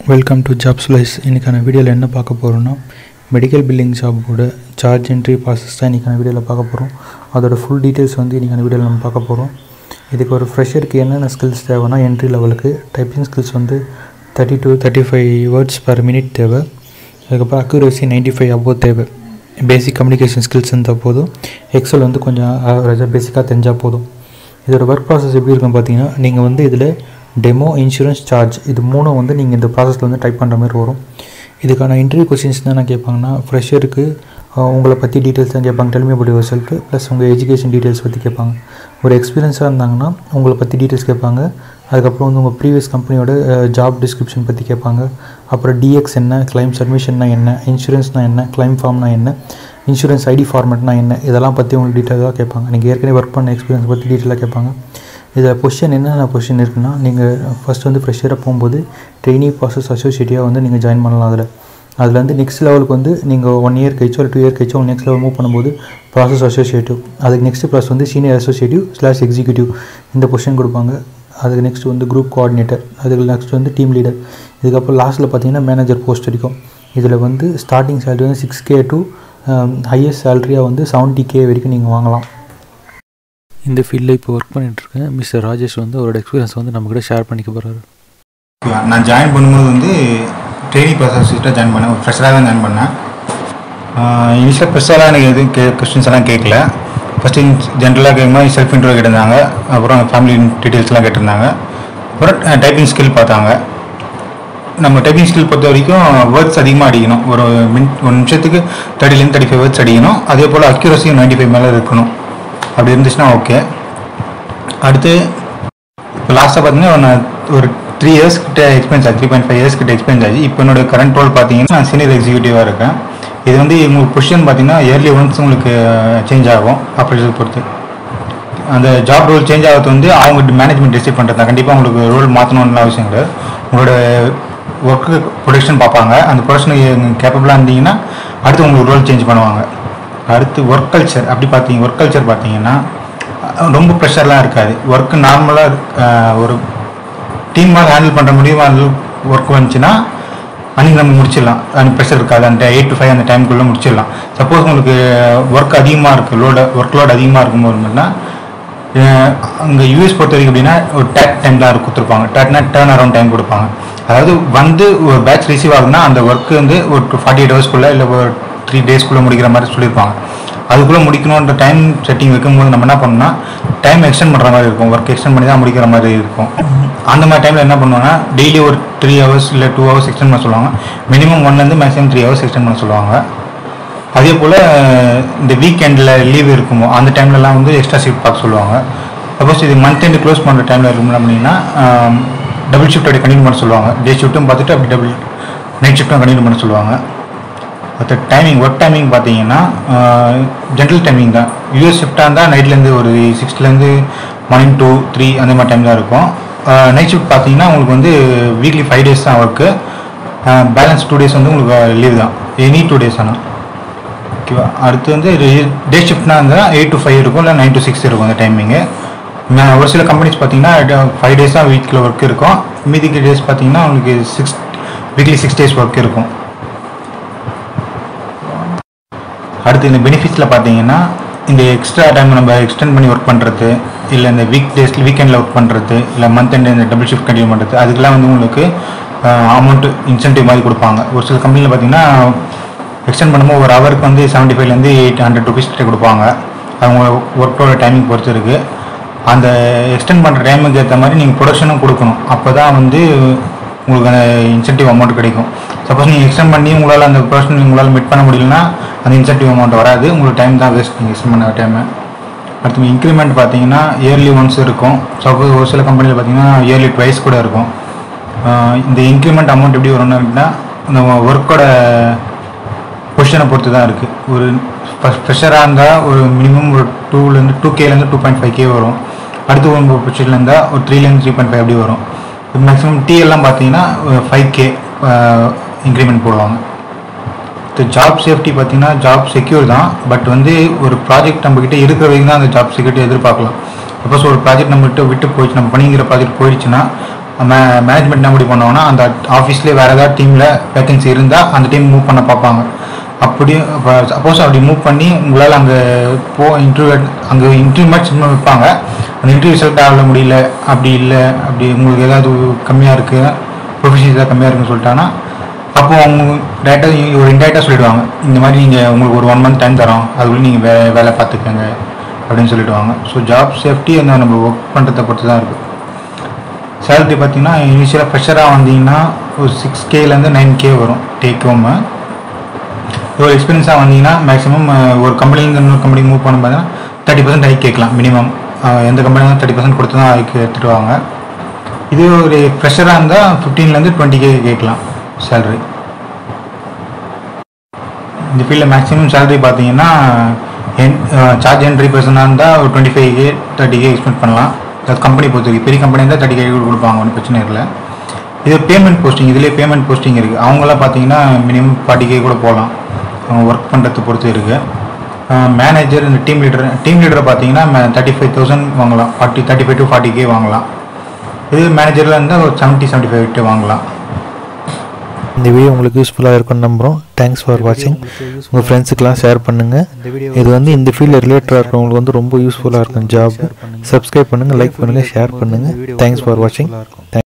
welcome to job slice இன்றைக்கான வீடியோவில் என்ன பார்க்க போகிறோன்னா மெடிக்கல் பில்லிங் ஜாபோட சார்ஜ் என்ட்ரி ப்ராசஸ் தான் இன்றைக்கான வீடியோவில் பார்க்க போகிறோம் அதோட ஃபுல் டீட்டெயில்ஸ் வந்து இன்றைக்கான வீடியோவில் நம்ம பார்க்க போகிறோம் இதுக்கு ஒரு ஃப்ரெஷருக்கு என்னென்ன ஸ்கில்ஸ் தேவைன்னா என்ட்ரி லெவலுக்கு டைப்பிங் ஸ்கில்ஸ் வந்து thirty to thirty five words per minute தேவை அதுக்கப்புறம் அக்யூரசி நைன்ட்டி ஃபைவ் அபோவ் தேவை பேசிக் கம்யூனிகேஷன் ஸ்கில்ஸ் இருந்தால் போதும் எக்ஸல் வந்து கொஞ்சம் ஆவரேஜாக பேசிக்காக தெரிஞ்சால் போதும் இதோட ஒர்க் ப்ராசஸ் எப்படி இருக்கும் பார்த்தீங்கன்னா நீங்கள் வந்து இதில் டெமோ இன்சூரன்ஸ் சார்ஜ் இது மூணும் வந்து நீங்கள் இந்த ப்ராசஸில் வந்து டைப் பண்ணுற மாதிரி வரும் இதுக்கான இன்டர்வியூ கொஸ்டின்ஸ் என்ன கேட்பாங்கன்னா ஃப்ரெஷருக்கு உங்களை பற்றி டீட்டெயில்ஸ் தான் கேட்பாங்க tell me about yourself plus உங்கள் எஜுகேஷன் டீட்டெயில்ஸ் பற்றி கேட்பாங்க ஒரு எக்ஸ்பீரியன்ஸாக இருந்தாங்கன்னா உங்களை பற்றி டீட்டெயில்ஸ் கேட்பாங்க அதுக்கப்புறம் வந்து உங்கள் ப்ரீவியஸ் கம்பெனியோட ஜாப் டிஸ்கிரிப்ஷன் பற்றி கேட்பாங்க அப்புறம் டிஎக்ஸ் என்ன கிளைம் சப்மிஷன்னா என்ன இன்சூரன்ஸ்னா என்ன கிளைம் ஃபார்ம்னா என்ன இன்சூரன்ஸ் ஐடி ஃபார்மேட்னா என்ன இதெல்லாம் பற்றி உங்களுக்கு டீட்டெயிலாக கேட்பாங்க நீங்கள் ஏற்கனவே ஒர்க் பண்ண எக்ஸ்பீரியன்ஸ் பற்றி டீட்டெயிலாக கேட்பாங்க இதில் பொசிஷன் என்னென்ன பொசிஷன் இருக்குன்னா நீங்கள் ஃபஸ்ட் வந்து ஃப்ரெஷராக போகும்போது ட்ரெயினிங் ப்ராசஸ் அசோசியேட்டிவாக வந்து நீங்கள் ஜாயின் பண்ணலாம் அதில் அதில் வந்து நெக்ஸ்ட் லெவலுக்கு வந்து நீங்கள் ஒன் இயர் கழிச்சோ இல்லை டூ இயர் கழிச்சோ நெக்ஸ்ட் லெவல் மூவ் பண்ணும்போது ப்ராசஸ் அசோசியேட்டிவ் அதுக்கு நெக்ஸ்ட் ப்ராசஸ் வந்து சீனியர் அசோசியேட்டிவ் ஸ்லாஷ் எக்ஸிக்யூட்டிவ் இந்த பொசிஷன் கொடுப்பாங்க அதுக்கு நெக்ஸ்ட் வந்து குரூப் கோஆர்டினேட்டர் அதுக்கு நெக்ஸ்ட் வந்து டீம் லீடர் இதுக்கப்புறம் லாஸ்ட்டில் பார்த்தீங்கன்னா மேனேஜர் போஸ்ட் வரைக்கும் இதில் வந்து ஸ்டார்டிங் சேலரி வந்து சிக்ஸ் கே டு ஹையஸ்ட் சேலரியாக வந்து செவன்ட்டி கே வரைக்கும் நீங்கள் வாங்கலாம் இந்த ஃபீல்டில் இப்போ ஒர்க் பண்ணிகிட்ருக்கேன் மிஸ்டர் ராஜேஷ் வந்து அவரோட எக்ஸ்பீரியன்ஸ் வந்து நம்மக்கிட்ட ஷேர் பண்ணிக்க போகிறாரு நான் ஜாயின் பண்ணும்போது வந்து ட்ரெயினிங் ப்ராசஸ்ட்டாக ஜாயின் பண்ணேன் ஒரு ஃப்ரெஷராக தான் ஜாயின் பண்ணேன் இனிஷியலாக பெருசாலாம் எனக்கு எதுவும் கே கொஸ்டின்ஸ் எல்லாம் கேட்கல ஃபஸ்ட்டு ஜென்ரலாக கேட்கும்போது செல்ஃப் இன்ட்ரோ கேட்டிருந்தாங்க அப்புறம் ஃபேமிலி டீட்டெயில்ஸ்லாம் கேட்டிருந்தாங்க அப்புறம் டைப்பிங் ஸ்கில் பார்த்தாங்க நம்ம டைப்பிங் ஸ்கில் பொறுத்த வரைக்கும் வேர்ட்ஸ் அதிகமாக அடிக்கணும் ஒரு மின் ஒரு நிமிஷத்துக்கு தேர்ட்டிலேருந்து தேர்ட்டி ஃபைவ் வேர்ட்ஸ் அடிக்கணும் அதே போல் அக்யூரஸியும் நைன்ட்டி ஃபைவ் மேலே இருக்கணும் அப்படி இருந்துச்சுன்னா ஓகே அடுத்து இப்போ லாஸ்ட்டாக பார்த்தீங்கன்னா நான் ஒரு த்ரீ இயர்ஸ் கிட்ட எக்ஸ்பீரியன்ஸ் ஆச்சு த்ரீ பாயிண்ட் ஃபைவ் இயர்ஸ் கிட்ட எக்ஸ்பீரியன்ஸ் ஆச்சு இப்போ என்னோட கரண்ட் ரோல் பார்த்தீங்கன்னா நான் சீனியர் எக்ஸிக்யூட்டிவாக இருக்கேன் இது வந்து உங்களுக்கு பொசிஷன் பார்த்தீங்கன்னா இயர்லி ஒன்ஸ் உங்களுக்கு சேஞ்ச் ஆகும் ஆப்ரேஷன் பொறுத்து அந்த ஜாப் ரோல் சேஞ்ச் ஆகிறது வந்து அவங்க மேனேஜ்மெண்ட் டிசைட் பண்ணுறது தான் கண்டிப்பாக உங்களுக்கு ரோல் மாற்றணும்னு அவசியம் கிடையாது உங்களோட ஒர்க்கு ப்ரொடக்ஷன் பார்ப்பாங்க அந்த ப்ரொடக்ஷனுக்கு கேப்பபிளாக இருந்தீங்கன்னா அடுத்து உங்களுக்கு ரோல் சேஞ்ச் பண்ணுவாங்க அடுத்து ஒர்க் கல்ச்சர் அப்படி பார்த்தீங்க ஒர்க் கல்ச்சர் பார்த்தீங்கன்னா ரொம்ப ப்ரெஷர்லாம் இருக்காது ஒர்க்கு நார்மலாக ஒரு டீமாக ஹேண்டில் பண்ணுற முடியுமா ஒர்க் வந்துச்சுன்னா அன்றைக்கி நம்ம முடிச்சிடலாம் அந்த ப்ரெஷர் இருக்காது அந்த எயிட் டு ஃபைவ் அந்த டைமுக்குள்ளே முடிச்சிடலாம் சப்போஸ் உங்களுக்கு ஒர்க் அதிகமாக இருக்குது லோட ஒர்க் லோட் அதிகமாக இருக்கும்போது மட்டும்தான் அங்கே யூஎஸ் பொறுத்த வரைக்கும் அப்படின்னா ஒரு டேட் டைம் தான் கொடுத்துருப்பாங்க டேட்னா டேர்ன் அரௌண்ட் டைம் கொடுப்பாங்க அதாவது வந்து ஒரு பேட்ச் ரிசீவ் ஆகுதுன்னா அந்த ஒர்க்கு வந்து ஒரு ஃபார்ட்டி எயிட் ஹவர்ஸ்க்குள்ளே இல்லை ஒரு த்ரீ டேஸ்க்குள்ளே முடிக்கிற மாதிரி சொல்லியிருப்பாங்க அதுக்குள்ளே முடிக்கணுன்ற டைம் செட்டிங் வைக்கும்போது நம்ம என்ன பண்ணோம்னா டைம் எக்ஸ்டெண்ட் பண்ணுற மாதிரி இருக்கும் ஒர்க் எக்ஸ்டெண்ட் பண்ணி தான் முடிக்கிற மாதிரி இருக்கும் அந்த மாதிரி டைமில் என்ன பண்ணுவாங்கன்னா டெய்லி ஒரு த்ரீ ஹவர்ஸ் இல்லை டூ ஹவர்ஸ் எக்ஸ்டெண்ட் பண்ண சொல்லுவாங்க மினிமம் ஒன்லேருந்து மேக்ஸிமம் த்ரீ ஹவர்ஸ் எக்ஸ்டெண்ட் பண்ண சொல்லுவாங்க அதே போல் இந்த வீக்கெண்டில் லீவ் இருக்குமோ அந்த டைம்லலாம் வந்து எக்ஸ்ட்ரா ஷிஃப்ட் பார்க்க சொல்லுவாங்க சப்போஸ் இது மந்த் எண்டு க்ளோஸ் பண்ணுற டைமில் இருக்கும் அப்படின்னா டபுள் ஷிஃப்ட் அப்படி கண்டினியூ பண்ண சொல்லுவாங்க டே ஷிஃப்ட்டும் பார்த்துட்டு அப்படி டபுள் நைட் ஷிஃப்ட்டும் கண்டினியூ பண்ண சொல்லுவாங்க மற்ற டைமிங் ஒர்க் டைமிங் பார்த்தீங்கன்னா ஜென்ரல் டைமிங் தான் யூஎஸ் ஷிஃப்டாக இருந்தால் நைட்லேருந்து ஒரு சிக்ஸ்லேருந்து மார்னிங் டூ த்ரீ அந்த மாதிரி டைம் தான் இருக்கும் நைட் ஷிஃப்ட் பார்த்தீங்கன்னா உங்களுக்கு வந்து வீக்லி ஃபைவ் டேஸ் தான் ஒர்க்கு பேலன்ஸ் டூ டேஸ் வந்து உங்களுக்கு லீவ் தான் எனி டூ டேஸ் ஆனால் ஓகேவா அடுத்து வந்து டே ஷிஃப்ட்னா இருந்தால் எயிட் டு ஃபைவ் இருக்கும் இல்லை நைன் டு சிக்ஸ் இருக்கும் அந்த டைமிங்கு ஒரு சில கம்பெனிஸ் பார்த்தீங்கன்னா ஃபைவ் டேஸ் தான் வீக்கில் ஒர்க் இருக்கும் மீதி டேஸ் பார்த்தீங்கன்னா உங்களுக்கு six weekly six days work இருக்கும் அடுத்து இந்த பெனிஃபிட்ஸில் பார்த்தீங்கன்னா இந்த எக்ஸ்ட்ரா டைம் நம்ம எக்ஸ்டெண்ட் பண்ணி ஒர்க் பண்ணுறது இல்லை இந்த வீக் டேஸில் வீக்கெண்டில் ஒர்க் பண்ணுறது இல்லை மந்த் எண்ட் இந்த டபுள் ஷிஃப்ட் கண்டினியூ பண்ணுறது அதுக்கெல்லாம் வந்து உங்களுக்கு அமௌண்ட்டு இன்சென்டிவ் மாதிரி கொடுப்பாங்க ஒரு சில கம்பெனியில் பார்த்தீங்கன்னா எக்ஸ்டெண்ட் பண்ணும்போது ஒரு ஹவருக்கு வந்து செவன்ட்டி ஃபைவ்லேருந்து எயிட் ஹண்ட்ரட் ருபீஸ் கிட்ட கொடுப்பாங்க அவங்க ஒர்க்கோட டைமிங் பொறுத்து இருக்குது அந்த எக்ஸ்டெண்ட் பண்ணுற டைமுக்கு ஏற்ற மாதிரி நீங்கள் ப்ரொடக்ஷனும் கொடுக்கணும் அப்போ தான் வந்து உங்களுக்கு அந்த இன்சென்டிவ் அமௌண்ட் கிடைக்கும் சப்போஸ் நீங்கள் எக்ஸ்டெண்ட் பண்ணி உங்களால் அந்த ப்ரொடக்ஷன் உங்களால் மீட் பண்ண முடியலன்னா அந்த இன்சென்டிவ் அமௌண்ட் வராது உங்களுக்கு டைம் தான் வேஸ்ட் நீங்கள் எக்ஸ்டெண்ட் பண்ண டைமு அடுத்து இன்க்ரிமெண்ட் பார்த்தீங்கன்னா இயர்லி ஒன்ஸ் இருக்கும் சப்போஸ் ஒரு சில கம்பெனியில் பார்த்தீங்கன்னா இயர்லி ட்வைஸ் கூட இருக்கும் இந்த இன்க்ரிமெண்ட் அமௌண்ட் எப்படி வரும்னு அப்படின்னா இந்த ஒர்க்கோட பொசிஷனை பொறுத்து தான் இருக்குது ஒரு ஃப்ரெஷராக இருந்தால் ஒரு மினிமம் ஒரு டூலேருந்து டூ கேலேருந்து டூ பாயிண்ட் ஃபைவ் கே வரும் அடுத்து ஒரு பொசிஷனில் இருந்தால் ஒரு த்ரீலேருந்து த்ரீ பாயிண்ட் ஃபைவ் அப்படி வரும் மேக்ஸிமம் டீ எல்லாம் பார்த்தீங்கன்னா ஃபைவ் கே இன்க்ரிமெண்ட் போடுவாங்க ஜாப் சேஃப்டி பார்த்தீங்கன்னா ஜாப் செக்யூர் தான் பட் வந்து ஒரு ப்ராஜெக்ட் நம்மக்கிட்ட இருக்கிற வரைக்கும் தான் அந்த ஜாப் செக்யூரிட்டி எதிர்பார்க்கலாம் சப்போஸ் ஒரு ப்ராஜெக்ட் நம்மகிட்ட விட்டு போயிடுச்சு நம்ம பண்ணிக்கிற ப்ராஜெக்ட் போயிடுச்சுன்னா மே மேனேஜ்மெண்ட் என்ன முடிவு பண்ணுவாங்கன்னா அந்த ஆஃபீஸ்லேயே வேறு ஏதாவது டீமில் வேகன்சி இருந்தால் அந்த டீம் மூவ் பண்ண பார்ப்பாங்க அப்படி சப்போஸ் அப்படி மூவ் பண்ணி உங்களால் அங்கே போ இன்டர்வியூ அங்கே இன்டர்வியூ மாதிரி சும்மா வைப்பாங்க அந்த இன்டர்வியூ செலக்ட் ஆகல முடியல அப்படி இல்லை அப்படி உங்களுக்கு ஏதாவது கம்மியாக இருக்குது ப்ரொஃபஷனல் ஏதாவது கம்மியாக இருக்குன்னு சொல்லிட்டாங்கன்னா அப்போ அவங்க டேரெக்டாக ஒரு இன்டேரக்டாக சொல்லிடுவாங்க இந்த மாதிரி நீங்கள் உங்களுக்கு ஒரு ஒன் மந்த் டைம் தரோம் அதுக்குள்ளே நீங்கள் வே வேலை பார்த்துக்கங்க அப்படின்னு சொல்லிடுவாங்க ஸோ ஜாப் சேஃப்டி அந்த நம்ம ஒர்க் பண்ணுறதை பொறுத்து தான் இருக்குது சேலரி பார்த்தீங்கன்னா இனிஷியலாக ஃப்ரெஷராக வந்தீங்கன்னா ஒரு சிக்ஸ் கேலேருந்து நைன் கே வரும் டேக் ஹோமு ஒரு எக்ஸ்பீரியன்ஸாக வந்தீங்கன்னா மேக்ஸிமம் ஒரு கம்பெனிலேருந்து இன்னொரு கம்பெனி மூவ் பண்ண பார்த்தீங்கன்னா தேர்ட்டி பர்சன்ட் ஹைக் கேட்கலாம் மினிமம் எந்த கம்பெனியும் தேர்ட்டி பர்சன்ட் கொடுத்து தான் ஹைக் எடுத்துகிட்டு வாங்க இது ஒரு ஃப்ரெஷராக இருந்தால் ஃபிஃப்டீன்லேருந்து டுவெண்ட்டி கே கேட்கலாம் சேலரி இந்த ஃபீல்டில் மேக்ஸிமம் சேலரி பார்த்தீங்கன்னா என் சார்ஜ் என்ட்ரி பர்சனாக இருந்தால் ஒரு twenty five K thirty K expect பண்ணலாம் அது கம்பெனி பொறுத்தவரைக்கும் பெரிய கம்பெனி இருந்தால் தேர்ட்டி கே கொடுப்பாங்க ஒன்றும் பிரச்சனை இல்லை இது பேமெண்ட் போஸ்டிங் இதுலேயே பேமெண்ட் போஸ்டிங் இருக்குது அவங்களாம் பார்த்தீங்கன்னா மினிமம் ஃபார்ட்டி கே கூட போகலாம் அவங்க ஒர்க் பண்ணுறதை பொறுத்து இருக்குது மேனேஜர் இந்த டீம் லீடர் டீம் லீடரை பார்த்தீங்கன்னா தேர்ட்டி ஃபைவ் தௌசண்ட் வாங்கலாம் forty thirty five to forty K வாங்கலாம் இது மேனேஜரில் இருந்தால் ஒரு செவன்ட்டி செவன்ட்டி ஃபைவ் வாங்கலாம் இந்த வீடியோ உங்களுக்கு யூஸ்ஃபுல்லாக இருக்கும்னு நம்புகிறோம் தேங்க்ஸ் ஃபார் வாட்சிங் உங்கள் ஃப்ரெண்ட்ஸுக்கெலாம் ஷேர் பண்ணுங்கள் இது வந்து இந்த ஃபீல்டில் ரிலேட்டடாக இருக்கிறவங்களுக்கு வந்து ரொம்ப யூஸ்ஃபுல்லாக இருக்கும் ஜாப் சப்ஸ்கிரைப் பண்ணுங்கள் லைக் பண்ணுங்கள் ஷேர் பண்ணுங்கள் தேங்க்ஸ் ஃபார் வாட்சிங்